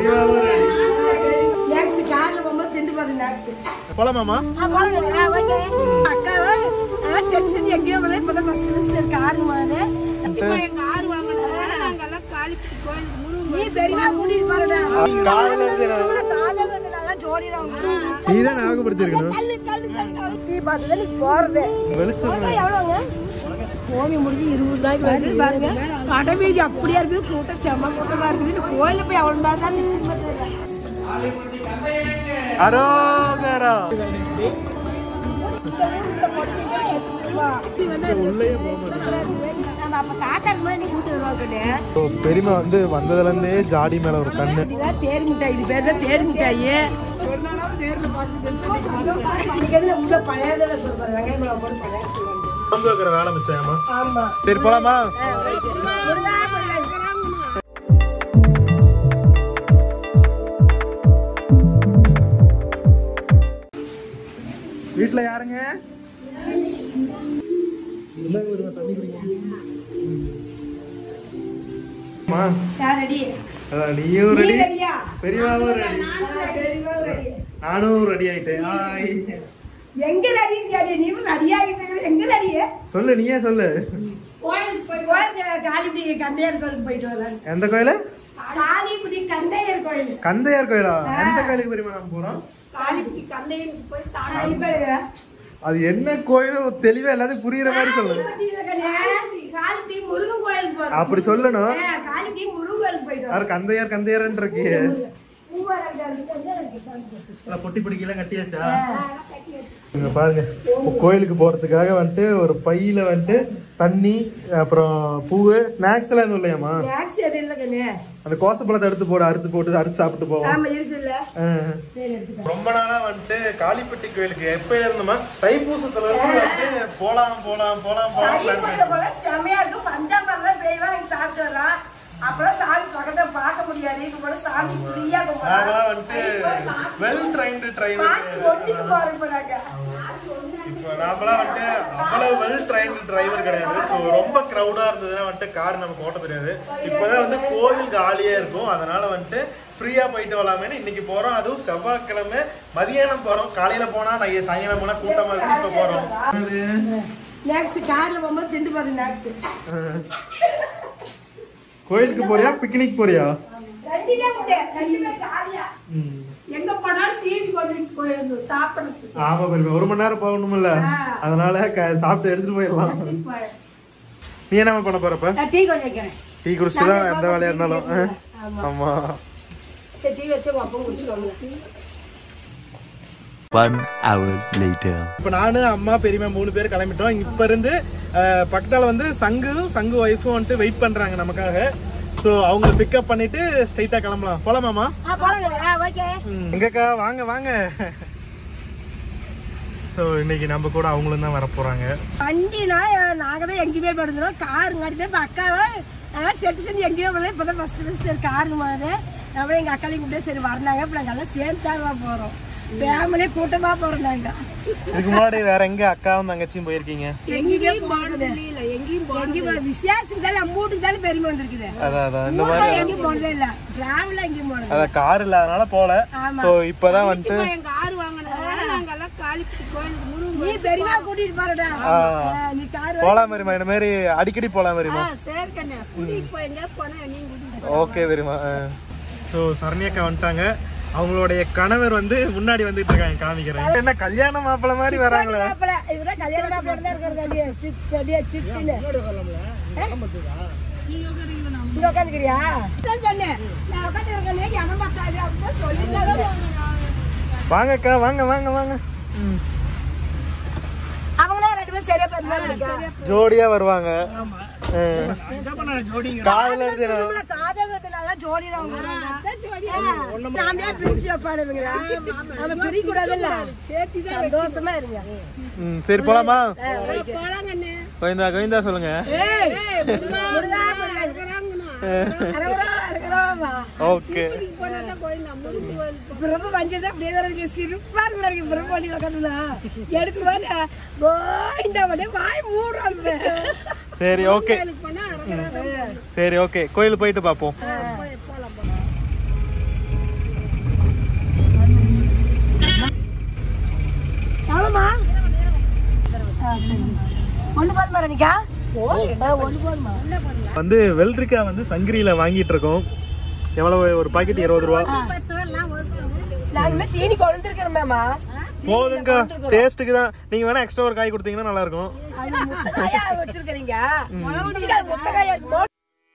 பெரியவாவும் ready. நேக்ஸ் கார்ல போகும்போது திண்டு பாரு நேக்ஸ் போலாமாமா அக்கா அதெல்லாம் செட்டு செஞ்சு எங்கேயோ போல இப்பதான் ஃபர்ஸ்ட் ஃபர்ஸ்ட் கார் வாங்க கார் நீ பெரியவா கூட்டிட்டு பாருடா காதுல இருந்து காதல் வந்து நல்லா ஜோடிடா நீ தான் ஞாபகப்படுத்திருக்கணும் தள்ளு தள்ளு தள்ளு தீ பார்த்து நீ போறது வெளிச்சம் எவ்வளோங்க கோமி முடிஞ்சு இருபது ரூபாய்க்கு வருது பாருங்க கடை வீதி அப்படியே இருக்குது கூட்டம் செம்ம கூட்டமா இருக்குது இந்த கோயில போய் அவ்வளவு நேரம் தான் நிற்க அரோகரா இந்த ஊர் இந்த கொடுக்கிட்டு உள்ளேயே போக மாட்டேங்குது நம்ம அப்ப தாத்தாக்கு மாதிரி நீ கூட்டு வருவாங்க So, பெரியம்மா வந்து வந்ததுல இருந்தே ஜாடி மேல ஒரு கண்ணு இதெல்லாம் தேர் மிட்டாய் இது பேர் தான் தேர் மிட்டாய் ஒரு நாளாவது நேர்ல பார்த்துட்டு சந்தோஷம் இன்னைக்கு எதுல உள்ள பழையதில் சொல்றேன் வெங்காயம் மிளகா போட்டு பழைய சொல்லுவாங்க நோன்பு வைக்கிற வேலை மிச்சமா ஆமா சரி போலாமா முருகா, முருகா. வீட்டுல யாருங்க இந்தாங்க பெரியம்மா, தண்ணி குடிங்க அம்மா, யார் ரெடி அதான் நீயும் ரெடி நீ ரெடியா? பெரியவாவும் ரெடி பெரியவா ரெடி நானும் ரெடி ஆயிட்டேன் ஹாய் எங்க ரெடின்னு கேட்டு நீ ரெடியா இருக்கிறது எங்க ரெடியே சொல்லு நீயே சொல்லு கோயிலுக்கு போய் கோயிலுக்கு காளிப்படி கந்தையர் கோயிலுக்கு போயிட்டு வரேன் எந்த கோயிலு காளிப்படி கந்தையர் கோயில் கந்தையார் கோயிலா எந்த கோயிலுக்கு பெரியமா நம்ம போறோம் காளிப்படி கந்தையருக்கு போய் சாமி பேருங்க அது என்ன கோயில் தெளிவா எல்லாத்தையும் புரியுற மாதிரி சொல்லு காளிப்பட்டியில கண்ணே, காளிப்படி முருகன் கோயிலுக்கு போறோம் அப்படி சொல்லணும் ஆ, காளிப்படி முருகன் கோயிலுக்கு போயிட்டு வரோம் யார் கந்தையார் கந்தையார்ன்னு இருக்கு பூவாரம் இருக்கு, எங்க இருக்கு சாமி பேரு? எல்லாம் பொட்டி பிடிக்கலாம் கட்டியாச்சா ஆ, இங்க பாருங்க இப்போ கோயிலுக்கு போறதுக்காக வந்துட்டு ஒரு பையில வந்துட்டு தண்ணி அப்புறம் பூவு ஸ்நாக்ஸ் எல்லாம் எதுவும் இல்லையாமா snacks எதுவும் இல்ல கண்ணே. அந்த கோசப்பழத்தை எடுத்து போடு அறுத்து போட்டு அறுத்து சாப்பிட்டு போவோம் ஆமா இருக்குல்ல ஆ. சரி எடுத்துக்கோ ரொம்ப நாளா வந்துட்டு காளிப்பட்டி கோயிலுக்கு எப்ப இருந்தோமா தைப்பூசத்துல இருந்து வந்துட்டு போலாம் போலாம் போலாம் போலாம் plan தைப்பூசம் போல செமையா இருக்கும் பஞ்சாம்பரம் பேய்வா இங்க சாப்பிட்டு வர்றோம் அப்புறம் சாமி பக்கத்துல பார்க்க முடியாது இப்ப கூட சாமி ஃப்ரீயா நாங்களாம் வந்துட்டு வெல் ட்ரைன்டு டிரைவர் மாசி ஒண்டிக்கு போறோம் இப்ப நாங்க இப்போ நாமெல்லாம் வந்துட்டு அவ்வளவு வெல் ட்ரைன்டு டிரைவர் கிடையாது ஸோ ரொம்ப க்ரௌடா இருந்ததுன்னா வந்துட்டு கார் நமக்கு ஓட்ட தெரியாது இப்போதான் வந்து கோவில் காலியா இருக்கும் அதனால வந்துட்டு ஃப்ரீயா போயிட்டு வரலாமேன்னு இன்னைக்கு போறோம் அதுவும் செவ்வாய்க்கிழமை மதியானம் போறோம் காலையில போனா நான் சாயங்காலம் போனா கூட்டமா இருக்கு இப்போ போறோம் நெக்ஸ்ட் கார்ல போகும்போது திண்டு பாரு நெக்ஸ்ட் கோயிலுக்கு போறியா பிக்னிக் போறியா ரெண்டுமே உண்டு ரெண்டுமே ஜாலியா எங்க போனாலும் டிவி கொண்டுட்டு போயிடணும் சாப்பிடறதுக்கு ஆமா பெருமை ஒரு மணி நேரம் போகணும்ல அதனால க- சாப்பிட்டு எடுத்துட்டு போயிடலாம் நீ என்ன பண்ண போறப்ப நான் டீ கொஞ்சம் வைக்கிறேன் டீ குடிச்சு தான் எந்த வேலையா இருந்தாலும் ஆ? ஆமா சரி டீ வச்சு உங்க அப்பா குடிச்சுக்கோங்க One hour later. இப்போ நானு அம்மா பெரியம்மா மூணு பேர் கிளம்பிட்டோம் இப்ப இருந்து அஹ், பக்கத்தால வந்து சங்கும் சங்கு ஒய்ஃபும் வந்துட்டு வெயிட் பண்றாங்க நமக்காக ஸோ அவங்கள பிக்கப் பண்ணிட்டு ஸ்ட்ரைட்டா கிளம்பலாம் போலாமாமா ஆ போலாங்க ஓகே எங்கக்கா வாங்க வாங்க ஸோ இன்னைக்கு நம்ம கூட அவங்களும் தான் வர போறாங்க வண்டினா நாங்க தான் எங்கேயுமே போடுறோம் காருங்காட்டி தான் இப்போ அக்கா அதெல்லாம் செட்டு செஞ்சு எங்கேயுமே போடல இப்போ தான் ஃபஸ்ட்டு ஃபஸ்ட் சரி காருங்க மாதிரி நம்ம எங்கள் அக்காலையும் கூப்பிட்டு சரி வரனாங்க இப்போ நாங்கள் எல்லாம் சேர்ந்து தான் போகிறோம் ஃபேமிலியே கூட்டமாக போகிறோம் நாங்கள் இதுக்கு முன்னாடி வேற எங்க அக்காவும் தங்கச்சியும் போயிருக்கீங்க எங்கேயும் போனது இல்லை எங்கேயும் எங்கேயும் போனது விசேஷத்துக்கு தானே நம்ம வீட்டுக்கு தானே பெருமை வந்திருக்குது அதான் அதான் இந்த ஊர்ல மாதிரி எங்கேயும் போனதே இல்லை டிராவலில் எங்கேயும் போனது அதான் கார் இல்லாதனால போல ஆமா. ஸோ இப்போதான் வந்துட்டு எங்க ஆறு வாங்கினது நாங்கெல்லாம் காலிப்பட்டி கோயிலுக்கு முருகன் நீ பெரியவா கூட்டிட்டு பாருடா ஆ. நீ கார் போலாம் மாதிரிமா இந்த மாதிரி அடிக்கடி போலாம் மாதிரிமா சரி கண்ணு கூட்டிட்டு போய் எங்க போனா நீங்க கூட்டிட்டு ஓகே வெரிமா ஸோ சரண்யாக்கா வந்துட்டாங்க அவங்களுடைய கணவர் வந்து முன்னாடி வந்துட்டு இருக்காங்க காமிக்கிறேன் என்ன கல்யாண மாப்பிள்ள மாதிரி வராங்களே மாப்பிள இவரே கல்யாண மாப்பிள தான் இருக்கிறது அப்படியே சிட் அப்படியே சிட்டுல இங்க உட்காந்துக்கிறியா சரி சொன்னேன் நான் உட்காந்துருக்கேன் இடம் பார்த்தாது அப்படின்னு சொல்லிட்டு வாங்கக்கா வாங்க வாங்க வாங்க ம். அவங்களே ரெண்டு பேரும் சரியா பெருமா ஜோடியா வருவாங்க ம். காதுல இருந்து நான் நம்மள காதகத்தினால ஜோடி தான் நாமே பிரிச்சு வைப்பாடுவீங்களா நம்ம பிரிக்க கூடாதுல்ல சந்தோஷமா இருங்க ம், சரி போலாமா போலாம் கண்ணு கோவிந்தா கோவிந்தா சொல்லுங்க முருகா, அரகரா, அரகராமா. ஓகே பிரபு வண்டி தான் அப்படியே தான் இருக்கு சிரிப்பா இருக்கு எனக்கு பிரபு வண்டியில் உட்காந்துனா எடுக்கும் போது கோயிந்தா வண்டியை வாய் மூடுறாங்க சரி ஓகே சரி ஓகே கோயில் போயிட்டு பார்ப்போம் சரி ஒன்று போதுமா ரணிக்கா ஒன்று போதுமா வந்து வெள்ளரிக்காய் வந்து சங்கிரியில வாங்கிட்டு இருக்கோம் எவ்வளவு ஒரு பாக்கெட் இருபது ரூபா நான் இனிமேல் தீனி கொண்டு இருக்கிறேன் மேமா போதுங்கக்கா டேஸ்ட்டுக்கு தான் நீங்க வேணா எக்ஸ்ட்ரா ஒரு காய் கொடுத்தீங்கன்னா நல்லா இருக்கும் அது முட்டைக்காயா வச்சிருக்கிறீங்க முட்டைக்காய் முட்டைக்காயா இருக்குமோ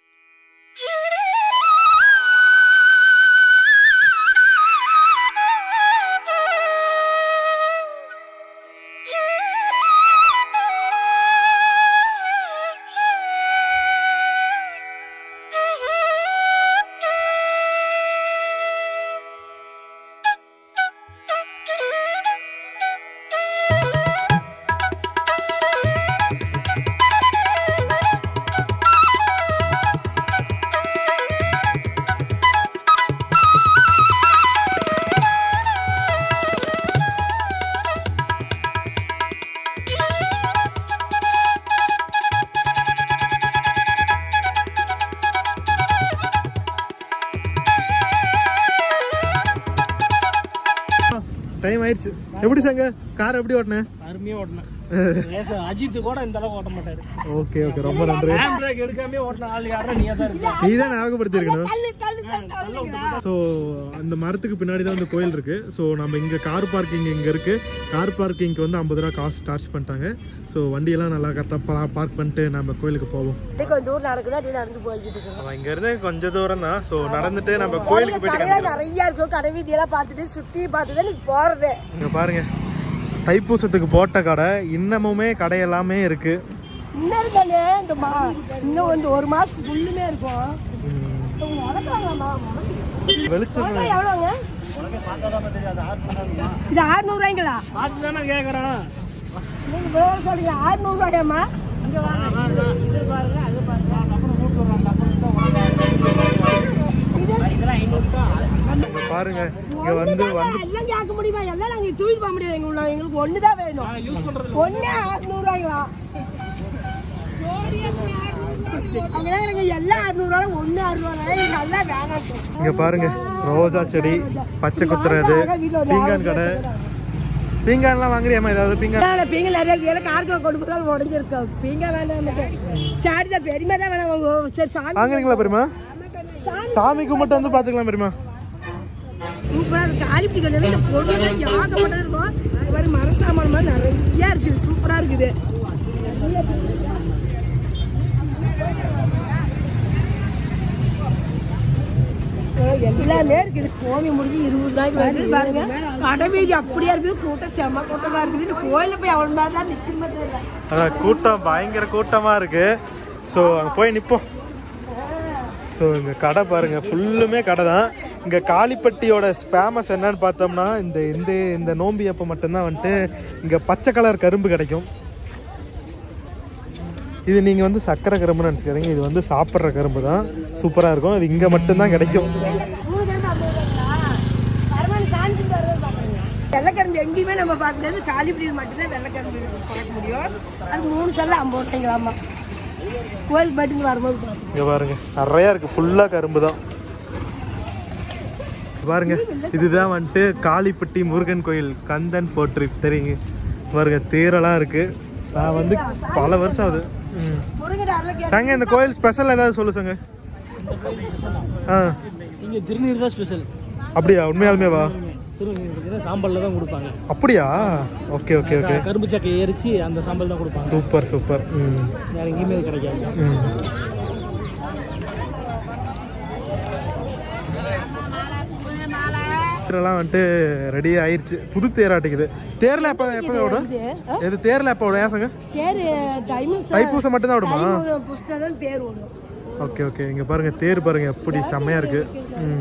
டைம் ஆயிடுச்சு எப்படி சங்க கார் எப்படி ஓட்டினேன் அருமையா ஓட்டினேன் லேசா அஜித் கூட இந்த அளவுக்கு ஓட்ட மாட்டாரு ஓகே ஓகே ரொம்ப நன்றி ஹேண்ட் பிரேக் எடுக்காம ஓட்டின ஆள் யாரா நீயா தான் இருக்க நீ தான் ஞாபகப்படுத்தி இருக்கணும் தள்ளு தள்ளு தள்ளு ஸோ அந்த மரத்துக்கு பின்னாடி தான் வந்து கோயில் இருக்கு ஸோ நம்ம இங்கே கார் பார்க்கிங் இங்கே இருக்கு கார் பார்க்கிங்க்கு வந்து ஐம்பது ரூபா காசு சார்ஜ் பண்ணிட்டாங்க ஸோ வண்டியெல்லாம் நல்லா கரெக்டாக பார்க் பண்ணிட்டு நம்ம கோயிலுக்கு போவோம் கொஞ்சம் தூரம் நடக்கணும் அப்படியே நடந்து போய்கிட்டு இருக்கோம் நம்ம இங்கேருந்து கொஞ்சம் தூரம் தான் ஸோ நடந்துட்டு நம்ம கோயிலுக்கு போயிட்டு கடையா நிறைய இருக்கும் கடை வீதியெல்லாம் பார்த்துட்டு சுத்தி பார்த்து தான் நீ போறது இங்கே பாருங்க தைப்பூசத்துக்கு போட்ட கடை இன்னமுமே கடை எல்லாமே இருக்கு இன்னும் இருக்கானே இந்த மா இன்னும் வந்து ஒரு மாசம் ஃபுல்லுமே இருக்கும் உங்க உனக்காங்களாம்மா? வெளிச்சம் உனக்கு எவ்வளோங்க இது ஆறுநூறுவாய்ங்களா பார்த்து தானே கேட்கறான் நீங்க இவ்வளோ சொல்றீங்க ஆறுநூறுவாயாம்மா இங்க பாருங்க இங்க வந்து வந்து எல்லாம் கேட்க முடியுமா எல்லாம் நாங்க தூக்கிட்டு போக முடியாது எங்க உள்ள எங்களுக்கு ஒண்ணுதான் வேணும் யூஸ் பண்றது ஒண்ணே அறுநூறுவாய்ங்களா அங்கதான் எனக்கு எல்லாம் அறுநூறுவா ஒண்ணு அறுநூறுவா நல்லா வேணாம் இங்க பாருங்க ரோஜா செடி பச்சை குத்துறது பீங்கான் கடை பீங்கான்லாம் வாங்குறியாமா ஏதாவது பீங்கான் பீங்க நிறைய இருக்கு கார்க்கு கொண்டு போதால் உடஞ்சிருக்கோம் பீங்க வேண்டாம் நமக்கு சாடி தான் பெருமை தான் வேணாம் உங்க சரி சாமி வாங்குறீங்களா பெரியமா சாமி சாமி கும்பிட்டு வந்து பாத்துக்கலாம் பெரியமா சூப்பரா இருக்கு காலிப்பிடி கொஞ்சம் இந்த பொருள் ஏகப்பட்டது இருக்கும் இது மாதிரி மரசாமான் மாதிரி நிறைய இருக்குது சூப்பரா இருக்குது எல்லாமே இருக்குது கோமி முடிஞ்சு இருபது ரூபாய்க்கு வருது பாருங்க கடை வீதி அப்படியே இருக்குது கூட்டம் செம்ம கூட்டமா இருக்குது இந்த கோயில போய் அவ்வளவு நேரம் தான் நிக்கணுமே தெரியல அதான் கூட்டம் பயங்கர கூட்டமா இருக்கு ஸோ அங்கே போய் நிற்போம் ஸோ இந்த கடை பாருங்க ஃபுல்லுமே கடை தான் இங்கே காளிப்பட்டியோட ஃபேமஸ் என்னன்னு பார்த்தோம்னா இந்த இந்த இந்த நோம்பி அப்போ மட்டும்தான் வந்துட்டு இங்கே பச்சை கலர் கரும்பு கிடைக்கும் இது நீங்கள் வந்து சக்கரை கரும்புன்னு நினச்சிக்காதீங்க இது வந்து சாப்பிட்ற கரும்பு தான் சூப்பராக இருக்கும் இது இங்கே மட்டும்தான் கிடைக்கும் வெள்ளைக்கரும்பு எங்கேயுமே நம்ம பார்க்க முடியாது காலிப்படியில் மட்டும்தான் வெள்ளைக்கரும்பு பார்க்க முடியும் அது மூணு செல்ல ஐம்பது ரூபாய்ங்களாமா கோயிலுக்கு போயிட்டு வரும்போது பார்ப்போம். இங்கே பாருங்க நிறையா இருக்குது ஃபுல்லாக கரும்பு தான் பாருங்க இதுதான் வந்துட்டு காளிப்பட்டி முருகன் கோயில் கந்தன் போற்றி தெரியுங்க பாருங்க தேரெல்லாம் இருக்கு நான் வந்து பல வருஷம் ஆகுது ம். முருகன் அருளை கேட்டு தாங்க இந்த கோயில் ஸ்பெஷல் ஏதாவது சொல்லு சங்க ஆ இங்க திருநீர் தான் ஸ்பெஷல் அப்படியா உண்மையாலுமே வா திருநீர் சாம்பல்ல தான் கொடுப்பாங்க அப்படியா ஓகே ஓகே ஓகே கரும்பு சக்கை எரிச்சு அந்த சாம்பல் தான் கொடுப்பாங்க சூப்பர் சூப்பர் ம் வேற எங்கேயுமே இது கிடைக்காது ம் தேரெல்லாம் வந்துட்டு ரெடி ஆயிருச்சு புது தேராட்டிக்குது தேர்ல எப்போ எப்போ ஓடும் எது தேர்ல எப்போ ஓடும் ஏன் சங்க தேர் தைமூஸ் தைப்பூசம் மட்டும்தான் விடுமா புஸ்தகம் தான் தேர் ஓடும் ஓகே ஓகே இங்க பாருங்க தேர் பாருங்க எப்படி செம்மையா இருக்கு ம்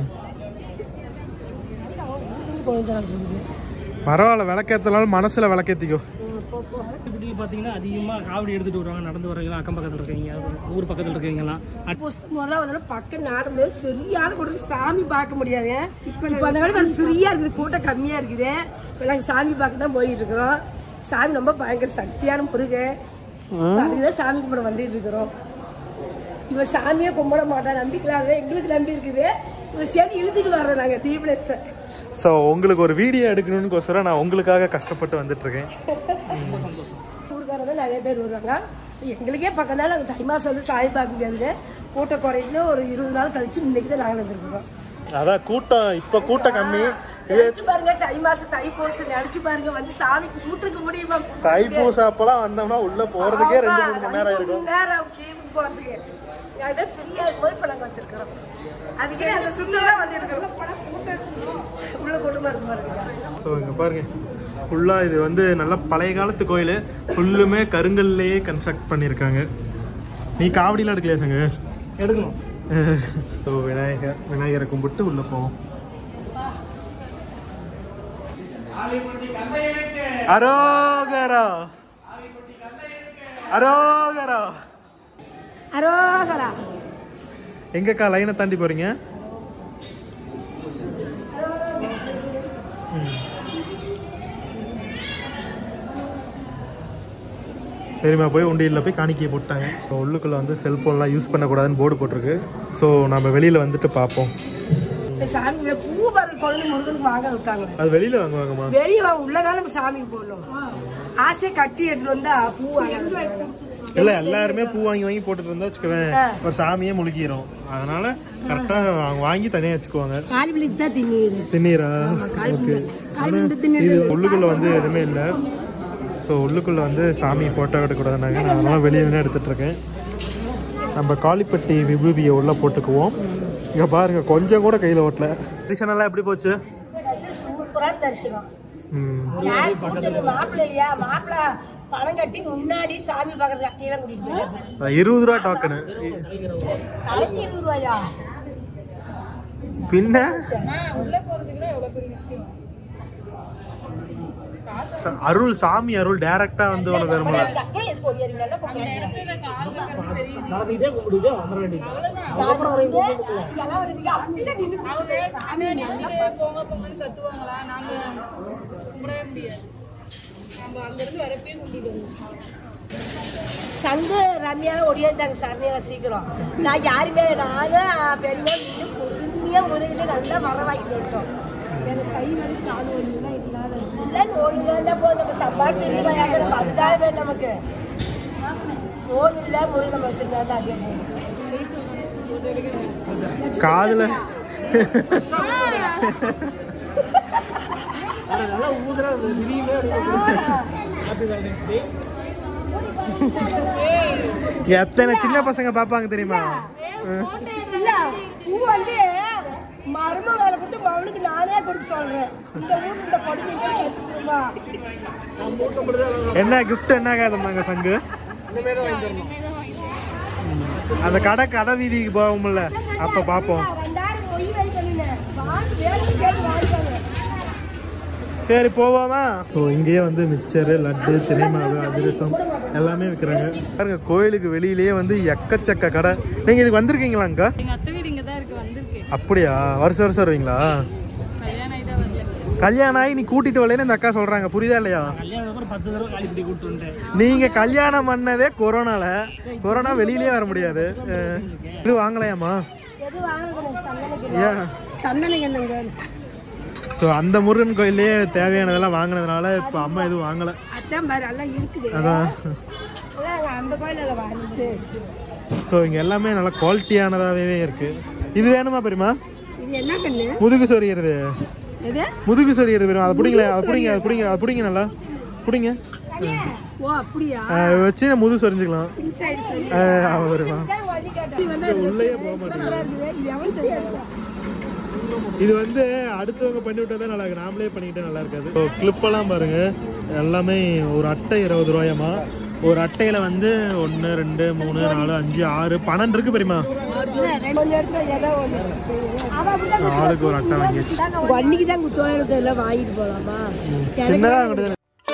பரவாயில்ல விளக்கேத்தனாலும் மனசுல விளக்கேத்திக்கோ இப்படியில் பார்த்தீங்கன்னா அதிகமாக காவடி எடுத்துட்டு வருவாங்க நடந்து வரவங்க அக்கம் பக்கத்தில் இருக்கீங்க ஊர் பக்கத்தில் இருக்கீங்கலாம் புஸ்தகம் முதல்ல வந்து பக்கம் நாடும்போது சரியான கூட்டம் சாமி பார்க்க முடியாது இப்போ அந்த காலம் ஃப்ரீயா இருக்குது கூட்டம் கம்மியா இருக்குது இப்போ நாங்கள் சாமி பார்க்க தான் போயிட்டு இருக்கிறோம் சாமி ரொம்ப பயங்கர சக்தியான முருகன் அதுக்குதான் சாமி கும்பிட வந்துட்டு இருக்கிறோம் இவன் சாமியே கும்பிட மாட்டான் நம்பிக்கை இல்லாதவன் எங்களுக்கு நம்பி இருக்குது இவன் சேர்ந்து இழுத்துட்டு வர்றோம் நாங்கள் தீபிளேச ஸோ உங்களுக்கு ஒரு வீடியோ எடுக்கணும்னுக்கோசரம் நான் உங்களுக்காக கஷ்டப்பட்டு வந்துட்டு இருக்கேன் ஊருக்காரங்க நிறைய பேர் வருவாங்க எங்களுக்கே பக்கம் தான் நாங்கள் தை மாதம் வந்து சாமி பார்க்க முடியாதுன்னு கூட்ட குறையில ஒரு இருபது நாள் கழிச்சு இன்னைக்கு தான் நாங்கள் வந்துருக்கோம் அதான் கூட்டம் இப்ப கூட்டம் கம்மி இதே நினைச்சு பாருங்க தை மாசம் தை போஸ்ட் நினைச்சு பாருங்க வந்து சாமி கூட்டிருக்க முடியுமா தைப்பூசம் அப்பெல்லாம் வந்தோம்னா உள்ள போறதுக்கே ரெண்டு மூணு மணி நேரம் இருக்கும் மணி நேரம் கேம் போறதுக்கு அதான் ஃப்ரீயா இருக்கும்போது இப்போ நாங்கள் வந்திருக்கிறோம் அதுக்கே அந்த சுற்றுலா வந்து எடுக்கிறோம் உள்ள குடும்பம் இருக்கு பாருங்க ஸோ இங்க பாருங்க ஃபுல்லா இது வந்து நல்ல பழைய காலத்து கோயில் ஃபுல்லுமே கருங்கல்லையே கன்ஸ்ட்ரக்ட் பண்ணியிருக்காங்க நீ காவடிலாம் எடுக்கலையா சங்க எடுக்கணும் ஸோ விநாயகர் விநாயகரை கும்பிட்டு உள்ள போவோம் அரோகரா அரோகரா அரோகரா எங்கக்கா லைனை தாண்டி போறீங்க பெரியமா போய் உண்டியலில் போய் காணிக்கையை போட்டாங்க இப்போ உள்ளுக்குள்ள வந்து செல்ஃபோன்லாம் யூஸ் பண்ணக்கூடாதுன்னு போர்டு போட்டிருக்கு ஸோ நம்ம வெளியில் வந்துட்டு பார்ப்போம் சரி சாமி பூ பாருங்க குழந்தை முருகனுக்கு வாங்க விட்டாங்க அது வெளியில் வாங்குவாங்கம்மா வெளியே வாங்க உள்ளதான நம்ம சாமிக்கு போடணும் ஆசை கட்டி எடுத்துட்டு வந்தா பூ வாங்க இல்லை எல்லாருமே பூ வாங்கி வாங்கி போட்டுட்டு இருந்தா வச்சுக்குவேன் ஆ. ஒரு சாமியே முழுகிரும் அதனால கரெக்டாக அவங்க வாங்கி தனியாக வச்சுக்குவாங்க காலிபிளிக்கு தான் திணியுது திண்ணீரா ஓகே இது உள்ளுக்குள்ள வந்து எதுவுமே இல்லை ஸோ உள்ளுக்குள்ள வந்து சாமி ஃபோட்டோ எடுக்கக்கூடாதுனாங்க நான் அதனால வெளியே தான் எடுத்துட்டு இருக்கேன் நம்ம காளிப்பட்டி விபூதியை உள்ள போட்டுக்குவோம் இங்க பாருங்க கொஞ்சம் கூட கையில ஓட்டல தரிசனம்லாம் எப்படி போச்சு சூப்பரான தரிசனம் ம். யார் கூட்டது மாப்பிள்ளை இல்லையா மாப்பிள்ளை பணம் கட்டி முன்னாடி சாமி பாக்குறதுக்கு அத்தையெல்லாம் கூட்டிட்டு போயிரு இருபது ரூபா டோக்கனு தலைக்கு இருபது ரூபாயா பின்ன ச- அருள் சாமி அருள் டைரக்டா வந்து உனக்கு வருமா இந்த அக்கா எதுக்கு ஒடியாரு நல்லா கூப்பிடுறாங்க நடந்துக்கிட்டே கும்பிட்டுட்டு வந்துட வேண்டியது இதெல்லாம் வந்துட்டு அப்படியே நின்று போங்க போங்கன்னு கத்துவாங்களா நாங்க கும்பிடவே முடியாது நம்ம அங்க இருந்து வரப்பே கும்பிட்டு வந்தோம் சங்கு ரம்யாவும் ஒடியாந்தாங்க சரணியா சீக்கிரம் நான் யாருமே நாங்க பெரியவா நின்று பொறுமையா முதுகிட்டு நல்லா வரவாக்கிட்டு விட்டோம் எனக்கு கை வந்து கால் ஒண்ணுலாம் இல்லாத இல்லை நோய் இருந்தா போதும் நம்ம சம்பார் திருவாயாக நம்ம அதுதானே வேணும் நமக்கு நோய் இல்லை முருகன் நம்ம வச்சிருந்தா அதே காதுல நல்லா ஊதுறா விதியுமே ஹாப்பி வேலண்டைன்ஸ் டே எத்தனை சின்ன பசங்க பாப்பாங்க தெரியுமா இல்ல பூ வந்து மருமகளை கொடுத்து மவளுக்கு நானே கொடுக்க சொல்றேன் இந்த ஊர் இந்த கொடுமைக்கு கட்டிக்கிறோமா என்ன கிஃப்ட் என்ன காதம்மாங்க சங்கு இந்த மாதிரி தான் வாங்கி தரணும் அந்த கடை கடை வீதிக்கு போவோம்ல அப்ப பாப்போம் ரெண்டாயிரம் மொய் வைக்கணும் வாங்கி வேணும் கேட்டு வாங்கிக்கோங்க சரி போவோமா ஸோ இங்கேயே வந்து மிக்சரு லட்டு தினைமாவு அதிரசம் எல்லாமே விற்கிறாங்க பாருங்க கோயிலுக்கு வெளியிலேயே வந்து எக்கச்சக்க கடை நீங்க இதுக்கு வந்திருக்கீங்களா அக்கா எங்க அத்தை வீடு இங்க தான் இருக்கு வந்திருக்கேன் அப்படியா வருஷம் வருஷம் வருவீங்களா கல்யாணம் ஆயிதான் வரல கல்யாணம் ஆகி நீ கூட்டிட்டு வரலன்னு இந்த அக்கா சொல்றாங்க புரியுதா இல்லையா கல்யாணம் அப்புறம் பத்து தடவை காலிப்பட்டி கூப்பிட்டு வந்துட்டேன் நீங்க கல்யாணம் பண்ணதே கொரோனால கொரோனா வெளியிலயே வர முடியாது அஹ், இது வாங்கலையாமா எது வாங்கணும் சந்தனக்கு ஏன் சந்தனக்கு என்னங்க ஸோ அந்த முருகன் கோயிலே தேவையானதெல்லாம் வாங்கினதுனால இப்போ அம்மா எதுவும் வாங்கலை அதான் மாதிரி எல்லாம் இருக்குது அதான் அதான் நாங்க அந்த கோயிலில் வாங்கிச்சு ஸோ இங்கே எல்லாமே நல்லா குவாலிட்டியானதாகவே இருக்கு இது வேணுமா பெரியமா இது என்ன கண்ணு முதுகு சொறியறது எது முதுகு சொறியறது பெரியமா அதை பிடிங்களே அதை பிடிங்க அதை பிடிங்க அதை பிடிங்க நல்லா பிடிங்க ஓ அப்படியா அஹ் வச்சு நான் முதுகு சொரிஞ்சுக்கலாம் இன்சைடு சரி அஹ் அவ பெரியமா இதான் வழி கேட்டேன் உள்ளேயே போக மாட்டேங்குது இது எவன் தெரியாது இது வந்து அடுத்தவங்க பண்ணி விட்டா தான் நல்லா இருக்கு நாமளே பண்ணிக்கிட்டா நல்லா இருக்காது ஸோ கிளிப்பெல்லாம் பாருங்க எல்லாமே ஒரு அட்டை இருபது ரூபாயமா ஒரு அட்டையில வந்து ஒன்று ரெண்டு மூணு நாலு அஞ்சு ஆறு பன்னெண்டு இருக்கு பெரியமா கொஞ்சம் இடத்துல ஏதோ ஒன்று அவன் அப்படிதான் ஆளுக்கு ஒரு அட்டை வாங்கியாச்சு அன்னைக்கு தான் குத்தோலை எல்லாம் வாங்கிட்டு போகலாமா சின்னதாக கிடையாது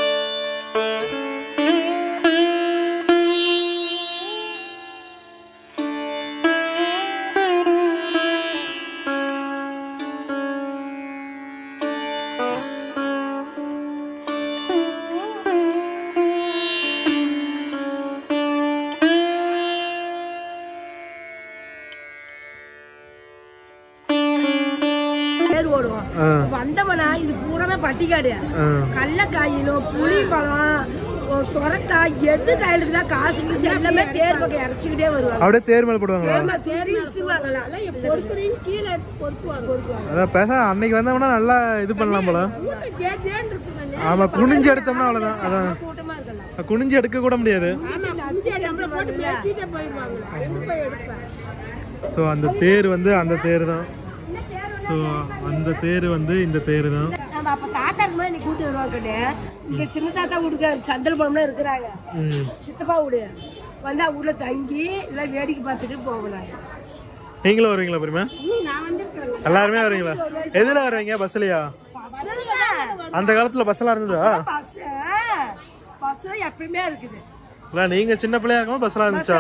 பேர் ஓடுவோம் ஆ வந்தவனா இது பூராமே பட்டிக்காடு ஆ கடலக்காயிலும் புளி பழம் ஒரு சொரக்காய் எது கையில இருக்குதா காசு கீசு எல்லாமே தேர் பக்கம் இறச்சிக்கிட்டே வருவாங்க அப்படியே தேர் மேல போடுவாங்களா தேர்மா தேர் இழுத்துருவாங்கல்ல அதெல்லாம் பொறுக்குறீங்க கீழே எடுத்து பொறுக்குவாங்க பொறுக்குவாங்க அதான் பேச அன்னைக்கு வந்தோம்னா நல்லா இது பண்ணலாம் போல கூட்டம் ஜே ஜேன்னு இருக்குங்க ஆமா குனிஞ்சு எடுத்தோம்னா அவ்வளவுதான் அதான் கூட்டமா இருக்கலாம் குனிஞ்சு எடுக்க கூட முடியாது ஆமா அஞ்சு இடத்துல போட்டு பேசிட்டே போயிருவாங்களா எங்க போய் எடுப்பேன் ஸோ அந்த தேர் வந்து அந்த தேர் தான் ஸோ அந்த தேர் வந்து இந்த தேர் தான் நம்ம அப்ப தாத்தா இருக்கும்போது இன்னைக்கு கூட்டு வருவாங்க இங்க சின்ன தாத்தா வீட்டுக்கு சந்தல் பழம்லாம் இருக்கிறாங்க ம் சித்தப்பா வீடு வந்தா ஊர்ல தங்கி இதெல்லாம் வேடிக்கை பார்த்துட்டு போகலாம் நீங்களும் வருவீங்களா பெருமை நான் வந்திருக்கிறேன் எல்லாருமே வருவீங்களா எதுல வருவீங்க பஸ்லயா அந்த காலத்துல பஸ் எல்லாம் இருந்ததா பஸ் பஸ் எப்பயுமே இருக்குது இல்ல நீங்க சின்ன பிள்ளையா இருக்கும்போது பஸ் எல்லாம் இருந்துச்சா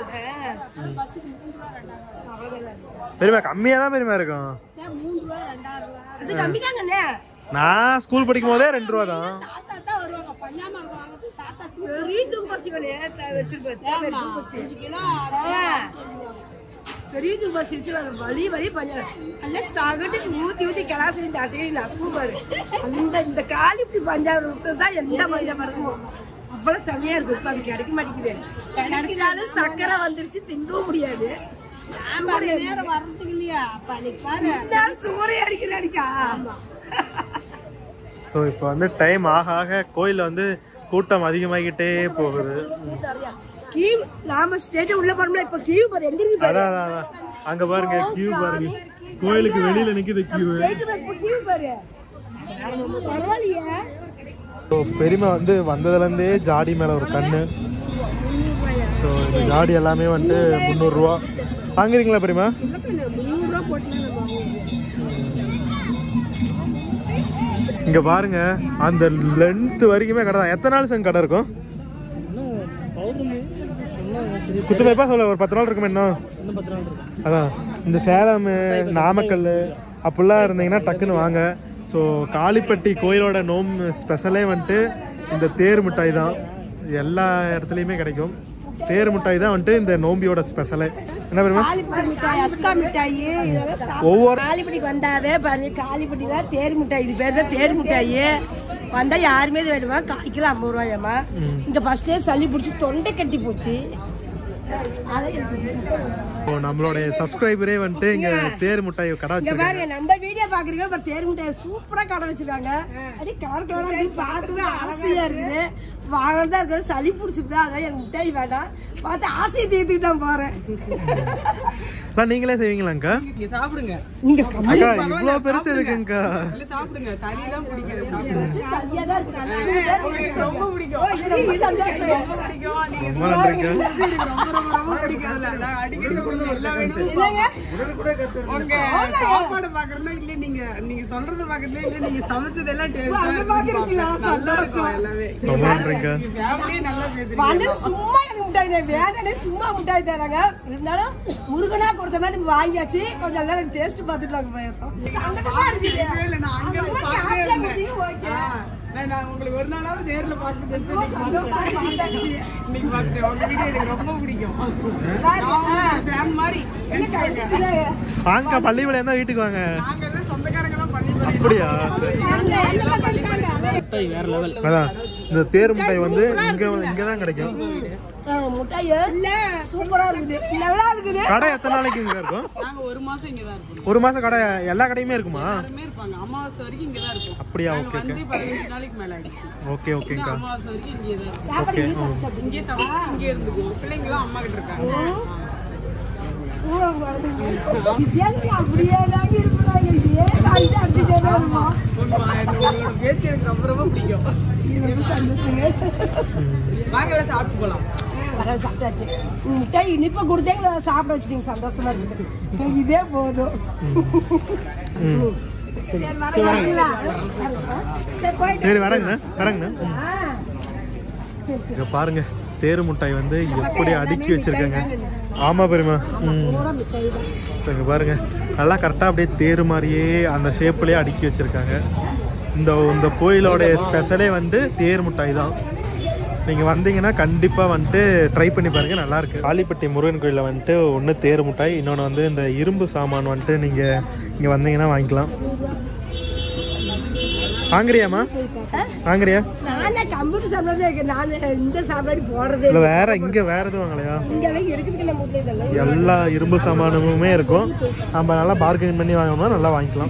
பெருமை கம்மியா தான் பெருமை இருக்கும் மூணு ரூபா ரெண்டாயிரம் ரூபா அது கம்மி தாங்கண்ணே நான் ஸ்கூல் படிக்கும் போதே ரெண்டு ரூபா தான் தாத்தா தான் வருவாங்க பஞ்சாம வாங்கிட்டு தாத்தா பெரிய தூக்கு பசிகளே வச்சிருப்பேன் பெரிய தூக்கு பஸ் வச்சு வர வழி வழி பஞ்சம் நல்ல சகட்டுக்கு ஊத்தி ஊத்தி கிளாசி இந்த அட்டையை நப்பு பாரு அந்த இந்த காலி இப்படி பஞ்சாபம் விட்டு தான் எந்த மஞ்சள் இருக்கும் அவ்வளவு செமையா இருக்கும் இப்ப அது கிடைக்க மாட்டேங்குது கிடைச்சாலும் சக்கரை வந்துருச்சு திங்கவும் முடியாது நேரம் வர்றதுக்கு இல்லையா அப்ப அன்னைக்கு பாரு சூறைய அடிக்கிற அடிக்கா ஸோ இப்போ வந்து டைம் ஆக ஆக கோயில்ல வந்து கூட்டம் அதிகமாகிக்கிட்டே போகுது கியூ நாம ஸ்டேஜ் உள்ள போனோம்னா இப்ப கியூ பாரு எங்க இருக்கு பாரு அதான் அதான், அதான் அங்க பாருங்க கியூ பாருங்க கோயிலுக்கு வெளியில நிக்குது கியூ ஸ்டேஜ் பாரு இப்ப கியூ பாரு பரவாயில்லையே ஸோ பெரியமா வந்து வந்ததுல இருந்தே ஜாடி மேல ஒரு கண்ணு ஸோ இந்த ஜாடி எல்லாமே வந்து முந்நூறுரூவா வாங்குறீங்களா பெரியமா முந்நூறு ரூபா போட்டு நம்ம வாங்குவோம். இங்க பாருங்க அந்த லென்த் வரைக்குமே கடை தான் எத்தனை நாள் சங்க கடை இருக்கும் பௌர்ணமி சொன்னாங்க சரி குத்துமைப்பா சொல்ல ஒரு பத்து நாள் இருக்குமே இன்னும் இன்னும் பத்து நாள் இருக்கு அதான் இந்த சேலம் நாமக்கல் அப்படிலாம் இருந்தீங்கன்னா டக்குன்னு வாங்க ஸோ காளிப்பட்டி கோயிலோட நோம் ஸ்பெஷலே வந்துட்டு இந்த தேர் மிட்டாய் தான் எல்லா இடத்துலையுமே கிடைக்கும் தேர் மிட்டாய் தான் வந்துட்டு இந்த நோம்பியோட ஸ்பெஷலே என்ன பெருமா காளிப்பட்டி மிட்டாய் அஸ்கா மிட்டாய் இதெல்லாம் சாப்பிட்டு- ஒவ்வொரு காளிப்பட்டிக்கு வந்தாவே பாரு காளிப்பட்டில தேர் மிட்டாய் இது பேர் தான் தேர் மிட்டாய் வந்தா யாருமே இது வேணுமா கால் கிலோ ஐம்பது ரூபாயம்மா இங்க ஃபர்ஸ்டே சளி பிடிச்சி தொண்டை கட்டி போச்சு அதை எனக்கு இப்போ நம்மளுடைய சப்ஸ்கிரைபரே வந்துட்டு இங்க தேர் மிட்டாய் கடை இங்க வச்சிருக்காங்க பாருங்க நம்ம வீடியோ பாக்குறீங்க பாரு தேர் மிட்டாய் சூப்பரா கடை வச்சிருக்காங்க அப்படியே கலர் கலரா இருக்கு பார்க்கவே ஆசையா இருக்குது வாங்கறதா இருக்கிறது சளி பிடிச்சிருந்தா அதான் எனக்கு மிட்டாய் வேண்டாம் பார்த்து ஆசையை தீர்த்துக்கிட்டான் போறேன் அதான் நீங்களே செய்வீங்களாங்க்கா நீங்க சாப்பிடுங்க நீங்க அக்கா இவ்வளவு பெருசு இருக்குங்கக்கா இல்ல சாப்பிடுங்க சளியெல்லாம் பிடிக்காது சாப்பிடுங்க சரியா தான் இருக்கு ரொம்ப பிடிக்கும் ஓ, எனக்கு சந்தோஷம் ரொம்ப பிடிக்கும் நீங்க ரொம்ப நன்றிக்கா எனக்கு ரொம்ப ரொம்ப ரொம்ப பிடிக்கும் அதுல. நான் அடிக்கடி உங்களுக்கு எல்லா வேணும் என்னங்க உங்க சாப்பாடு பாக்குறதா இல்ல நீங்க நீங்க சொல்றது பாக்குறதே இல்ல நீங்க சமைச்சது எல்லாம் அது பாக்குறீங்களா? சந்தோஷம். எல்லாமே ரொம்ப நன்றிக்கா ஃபேமிலியே நல்லா பேசுறீங்க வந்தது சும்மா எனக்கு மிட்டாய் தரேன். வேணானே சும்மா மிட்டாய் தராங்க இருந்தாலும் முருகனா கொடுத்த மாதிரி நம்ம வாங்கியாச்சு கொஞ்சம் நேரம் டேஸ்ட் பார்த்துட்டு நாங்க போயிருக்கோம் சங்கடமா இருக்குது இல்ல நான் அங்க அங்க பார்த்தே காசுல இருந்தேன். கொடுத்தீங்க, ஓகே. ஆ, நான் நான் உங்களுக்கு ஒரு நாளாவது நேர்ல பார்க்கணும்னு ரொம்ப சந்தோஷமா பார்த்தாச்சு. இன்னைக்கு பார்த்தேன் உங்க வீடியோ எனக்கு ரொம்ப பிடிக்கும் பாருங்க, ஆ, ஃபேன் மாதிரி என்ன கடைசியில வாங்கக்கா பள்ளிவிளையம் தான் வீட்டுக்கு வாங்க நாங்க எல்லாம் சொந்தக்காரங்க எல்லாம் பண்ணி பண்ணி அப்படியா அங்க அந்த பக்கம் இருக்காங்க. மிட்டாய் வேற லெவல் அதான் இந்த தேர் மிட்டாய் வந்து இங்க இங்க தான் கிடைக்கும் ஆ, மிட்டாய் சூப்பரா இருக்குது நல்லா இருக்குது கடை எத்தனை நாளைக்கு இங்க இருக்கும் நாங்க ஒரு மாசம் இங்க தான் இருப்போம் ஒரு மாசம் கடை எல்லா கடையுமே இருக்குமா எல்லாருமே இருப்பாங்க அமாவாசை வரைக்கும் இங்க தான் இருப்போம் அப்படியா நாங்க ஓகே ஓகே வந்து பதினஞ்சு நாளைக்கு மேல ஆயிடுச்சு ஓகே ஓகேங்கக்கா அமாவாசை வரைக்கும் இங்கே தான் இருப்போம் சாப்பாடு இங்கே சாப்பிட்டு சாப்பிட்டு. இங்கே சாப்பிட்டு இங்கே இருந்துக்குவோம் பிள்ளைங்களாம் அம்மா கிட்ட இருக்காங்க ஊழ வருதுங்க. ஏங்க அப்படியே தாங்க இருக்கிறாங்க. ஏன் அடிச்சு அடிச்சுட்டே வருமா? உங்க உங்களோட பேச்சு எனக்கு ரொம்ப ரொம்ப பிடிக்கும் இது ரொம்ப சந்தோஷங்க. வாங்க எல்லாம் சாப்பிட்டு போலாம் பரவாயில்ல, சாப்பிட்டாச்சு. உங்க மிட்டாய் இனிப்பா கொடுத்தீங்க, சாப்பிட வச்சுட்டீங்க. சந்தோஷமா இருக்குது. எனக்கு இதே போதும் சரி, வரீங்களா? சரி, போயிட்டு சரி வரேங்கண்ணா வரேங்கண்ணா ம். ஆ. சரி, சரி. இங்க பாருங்க தேரு மிட்டாய் வந்து எப்படி அடுக்கி வச்சிருக்காங்க ஆமா பெரியமா ம் பூரா மிட்டாய் தான். ஸோ இங்க பாருங்க நல்லா கரெக்டாக அப்படியே தேர் மாதிரியே அந்த ஷேப்லேயே அடுக்கி வச்சிருக்காங்க இந்த இந்த கோயிலோடைய ஸ்பெஷலே வந்து தேர் மிட்டாய் தான் நீங்கள் வந்தீங்கன்னா கண்டிப்பாக வந்துட்டு ட்ரை பண்ணி பாருங்கள் நல்லாயிருக்கு காளிப்பட்டி முருகன் கோயிலில் வந்துட்டு ஒன்று தேர் மிட்டாய் இன்னொன்று வந்து இந்த இரும்பு சாமான் வந்துட்டு நீங்கள் இங்கே வந்தீங்கன்னா வாங்கிக்கலாம் வாங்குறியாம்மா வாங்குறியா நான் தான் கம்ப்யூட்டர் சாப்பிட்றதே இருக்கேன் நான் இந்த சாப்பாடு போடுறதே இல்ல வேற இங்க வேற எதுவும் வாங்கலையா இங்க எல்லாம் இருக்குது நம்ம வீட்டுல இதெல்லாம் எல்லா இரும்பு சாமானமுமே இருக்கும் நம்ம நல்லா பார்கெயின் பண்ணி வாங்கணும்னா நல்லா வாங்கிக்கலாம்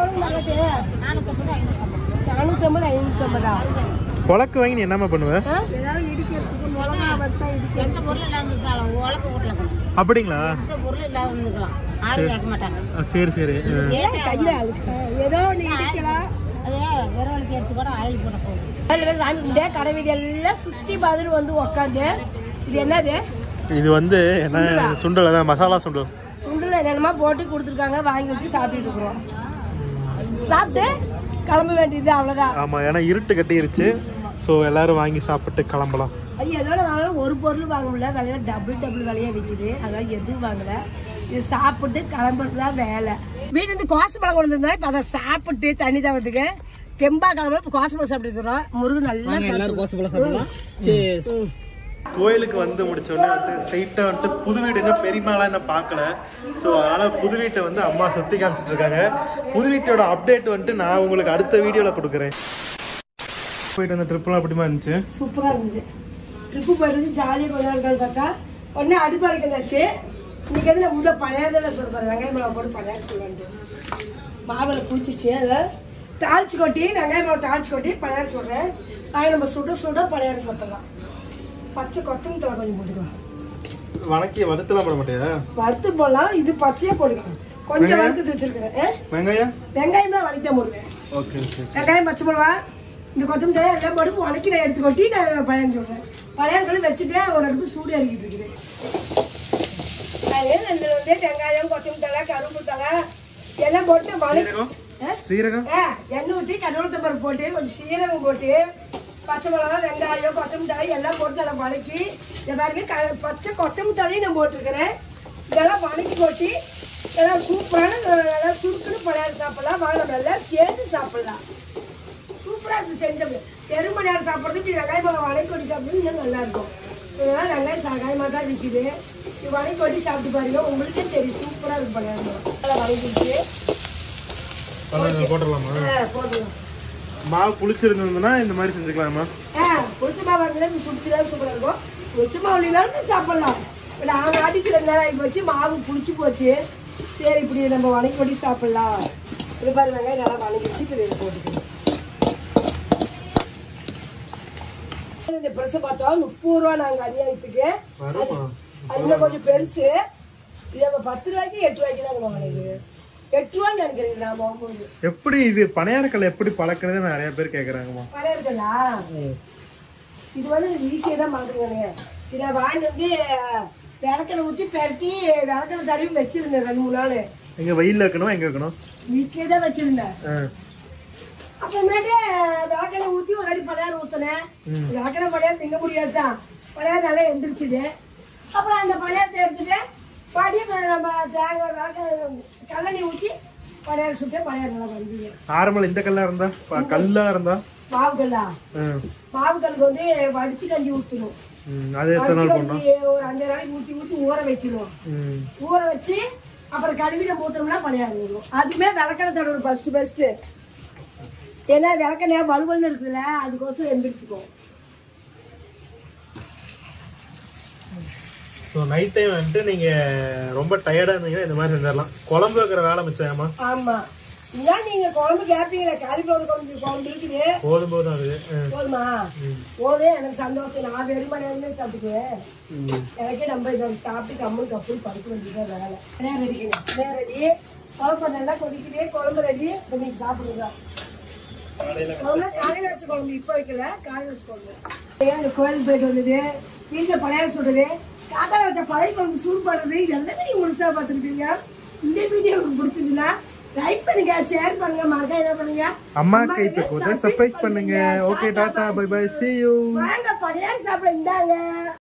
நானூற்றம்பது ஐநூற்றம்பதா குழக்கு வாங்கி நீ என்னம்மா பண்ணுவ ஏதாவது இடிக்கிறதுக்கு மிளகா வத்தா இடிக்க எந்த பொருள் இல்லாத இருக்கலாம் உழக்க வீட்டில் அப்படிங்களா எந்த பொருள் இல்லாத இருந்துக்கலாம் ஆள் கேட்க மாட்டாங்க ஆ, சரி சரி ஆ. ஏன் கையில அழுக்க ஏதோ ஒன்று இடிக்கலாம் அது விரவலுக்கு எடுத்து கூட ஆயில் போட போகுது அதில் சாமி இந்த கடை வீதி எல்லாம் சுற்றி பார்த்துட்டு வந்து உக்காந்து இது என்னது இது வந்து என்ன சுண்டல் அதான் மசாலா சுண்டல் சுண்டல் என்னென்னமா போட்டு கொடுத்துருக்காங்க வாங்கி வச்சு சாப்பிட்டுட்டு இருக்கிறோம் சாப்பிட்டு கிளம்ப வேண்டியது அவ்வளோதான் ஆமா ஏன்னா இருட்டு கட்டிருச்சு ஸோ எல்லாரும் வாங்கி சாப்பிட்டு கிளம்பலாம் ஐயா எதோட வாங்கலாம் ஒரு பொருள் வாங்க முடியல விலையில டபுள் டபுள் விலையா விற்குது அதனால எதுவும் வாங்கல இது சாப்பிட்டு கிளம்புறது தான் வேலை வீட்டு வந்து கோசை பழம் கொண்டு வந்தா இப்போ அதை சாப்பிட்டு தண்ணி தவத்துக்கு தெம்பா கிளம்ப இப்போ கோசை பழம் சாப்பிட்டுருக்குறோம் முருகன் நல்லா எல்லாரும் கோசு போல சாப்பிடலாம் சரி கோயிலுக்கு வந்து முடிச்ச உடனே வந்துட்டு ஸ்ட்ரைட்டாக வந்துட்டு புது வீடு இன்னும் பெரியமாலாம் என்ன பார்க்கல ஸோ அதனால புது வீட்டை வந்து அம்மா சுற்றி காமிச்சிட்டு இருக்காங்க புது வீட்டோட அப்டேட் வந்துட்டு நான் உங்களுக்கு அடுத்த வீடியோவில் கொடுக்குறேன் போயிட்டு வந்த ட்ரிப்லாம் எப்படிமா இருந்துச்சு சூப்பராக இருந்தது ட்ரிப்பு போயிட்டு ஜாலியாக கொஞ்ச நாட்கள் பார்த்தா உடனே அடுப்பாளைக்கு வந்தாச்சு இன்னைக்கு வந்து நான் உள்ள பழையதில் சொல்ல போகிறேன் வெங்காய மிளகா போட்டு பழைய சொல்லுவேன் மாவில் குளிச்சிச்சு அதை தாளிச்சு கொட்டி வெங்காய மிளகா தாளிச்சு கொட்டி பழையாறு சொல்கிறேன் அதை நம்ம சுட சுட பழையாறு சாப்பிடலாம் பச்சை கொத்தமல்லி தலை கொஞ்சம் போட்டுக்கலாம் வணக்கி வறுத்துலாம் போட மாட்டியா வறுத்து போடலாம் இது பச்சையாக போட்டுக்கலாம் கொஞ்சம் வறுத்து வச்சிருக்கிறேன் ஆ? வெங்காயம் வெங்காயம்லாம் வதக்கிதான் போடுவேன் ஓகே ஓகே வெங்காயம் பச்சை மிளகா இந்த கொத்தமல்லி தழை எல்லாம் போட்டு உடக்கி நான் எடுத்து கொட்டி நான் பழையம் சொல்கிறேன் பழையாறு வச்சுட்டு ஒரு அடுப்பு சூடு இறக்கிட்டு இருக்குது நான் ரெண்டு வந்து வெங்காயம் கொத்தமல்லி தழை கருப்பு தழை எல்லாம் போட்டு வதக்கி சீரகம் ஆ? சீரகம் ஆ, எண்ணெய் ஊற்றி கடவுள் பருப்பு போட்டு கொஞ்சம் சீரகம் போட்டு பச்சை மிளகா வெங்காயம் கொத்தமல்லி தழை எல்லாம் போட்டு நல்லா வதக்கி இதை பாருங்க க பச்சை கொத்தமல்லி தழையும் நான் போட்டிருக்கிறேன் இதெல்லாம் வதக்கி கொட்டி எல்லாம் சூப்பரான நல்லா சுருக்குன்னு பழையாறு சாப்பிடலாம் வாங்க நம்ம எல்லாம் சேர்ந்து சாப்பிடலாம் சூப்பராக இருக்குது செஞ்சு சாப்பிடு பெருமணி நேரம் சாப்பிட்றது இப்படி வெங்காயம் மிளகா வடை கொட்டி சாப்பிடுறது இன்னும் நல்லா இருக்கும் இதெல்லாம் வெங்காயம் சகாயமாக தான் விற்கிது இது வடை கொட்டி சாப்பிட்டு பாருங்க உங்களுக்கே தெரியும் சூப்பராக இருக்கு பழையாறு நல்லா வதக்கிடுச்சு போட்டுடலாமா ஆ, போட்டுக்கலாம் மாவு புளிச்சிருந்ததுன்னா இந்த மாதிரி செஞ்சுக்கலாமா ஆ புளிச்ச மாவு இருந்தாலும் இப்படி சுடுத்துனா சூப்பராக இருக்கும் புளிச்ச மாவு இல்லைனாலும் சாப்பிடலாம் இப்போ நாங்கள் அடிச்சு ரெண்டு நாள் ஆகி போச்சு மாவு புளிச்சு போச்சு சரி இப்படி நம்ம வணக்கி கொட்டி சாப்பிடலாம் இது பாரு வெங்காயம் நல்லா வணங்கிடுச்சு இப்போ இதை போட்டுக்கலாம் இந்த ப்ரெஸ்ஸை பார்த்தோம் முப்பது ரூபா நாங்கள் அநியாயத்துக்கு வருமா அது இன்னும் கொஞ்சம் பெருசு இது நம்ம பத்து ரூபாய்க்கு எட்டு ரூபாய்க்கு தான் வாங்கினது எட்டு ரூபான்னு நினைக்கிறேன் நான் வாங்கும்போது எப்படி இது பணியாரக்கல் எப்படி பழக்கிறது நிறைய பேர் கேக்குறாங்கம்மா பழைய இருக்குல்ல இது வந்து ஈஸியாக தான் பண்ணுறீங்க இதை வாங்கிட்டு வந்து விளக்கணை ஊற்றி பெரட்டி விளக்கணை தடவி வச்சிருந்தேன் ரெண்டு மூணு நாள் எங்க வெயில்ல வைக்கணும் எங்க வைக்கணும் வீட்லயே தான் வச்சிருந்தேன் ஆ. அப்புறமேட்டு விளக்கணை ஊற்றி ஒரு அடி பழையாறு ஊற்றினேன் விளக்கணை பழையாறு திங்க முடியாது தான் பழையாறு நல்லா எந்திரிச்சுது அப்புறம் அந்த பழையாரத்தை எடுத்துட்டு பாடி நம்ம தேங்காய் விளக்கணை கல்லணி ஊற்றி பழையாறு சுட்டு பழையாறு நல்லா வந்தது நார்மல் இந்த கல்லா இருந்தா ப- கல்லா இருந்தா மாவு கல்லா ஆ. மாவு கல்லுக்கு வந்து வடிச்சு கஞ்சி ஊற்றணும் ம், அது எத்தனை வடிச்சு நாள் பண்ணணும் கஞ்சி ஒரு அஞ்சு நாளைக்கு ஊற்றி ஊற்றி ஊற வைக்கணும் ம். ஊற வச்சு அப்புறம் கழுவி நம்ம ஊற்றுனோம்னா பணியாரம் வரும் அதுவுமே விளக்கணை தடவை ஃபர்ஸ்ட் ஃபர்ஸ்ட் ஏன்னா விளக்கணையா வலுவல்னு இருக்குதுல்ல அதுக்கோசம் எந்திரிச்சுக்கும் ஸோ நைட் டைம் வந்துட்டு நீங்க ரொம்ப டயர்டா இருந்தீங்கன்னா இந்த மாதிரி செஞ்சிடலாம் குழம்பு வைக்கிற வேலை மிச்சமா ஆமா இதான் நீங்க குழம்பு கேட்பீங்களே காலிஃபிளவர் குழம்பு குழம்பு இருக்குது போதும் போதும் அது ஆ. போதுமா போதே எனக்கு சந்தோஷம் நான் வெறுமனையாலுமே சாப்பிட்டுக்குவேன் எனக்கே நம்ம இதை சாப்பிட்டு கம்முன்னு கப்புன்னு படுக்க வேண்டியதான் வேலை நேரம் ரெடிக்கணும் நேரம் ரெடி குழம்பு நல்லா கொதிக்குது குழம்பு ரெடி இப்போ நீங்க சாப்பிடுங்க குழம்புல காலையில வச்ச குழம்பு இப்போ வைக்கல காலையில வச்ச குழம்பு ஏன் இந்த கோயிலுக்கு போயிட்டு வந்தது வீட்டில் பழைய சுடுறது காத்தால வச்ச பழைய குழம்பு சூடு பண்ணுறது இதெல்லாம் நீங்க முழுசா பார்த்துருக்கீங்க இந்த வீடியோ உங்களுக்கு பிடிச்சிருந்தா லைக் பண்ணுங்க ஷேர் பண்ணுங்க மறக்க என்ன பண்ணுங்க அம்மா கைப்பை கூட சர்ப்ரைஸ் பண்ணுங்க okay tata bye bye see you வாங்க பழையாறு சாப்பிட இந்தாங்க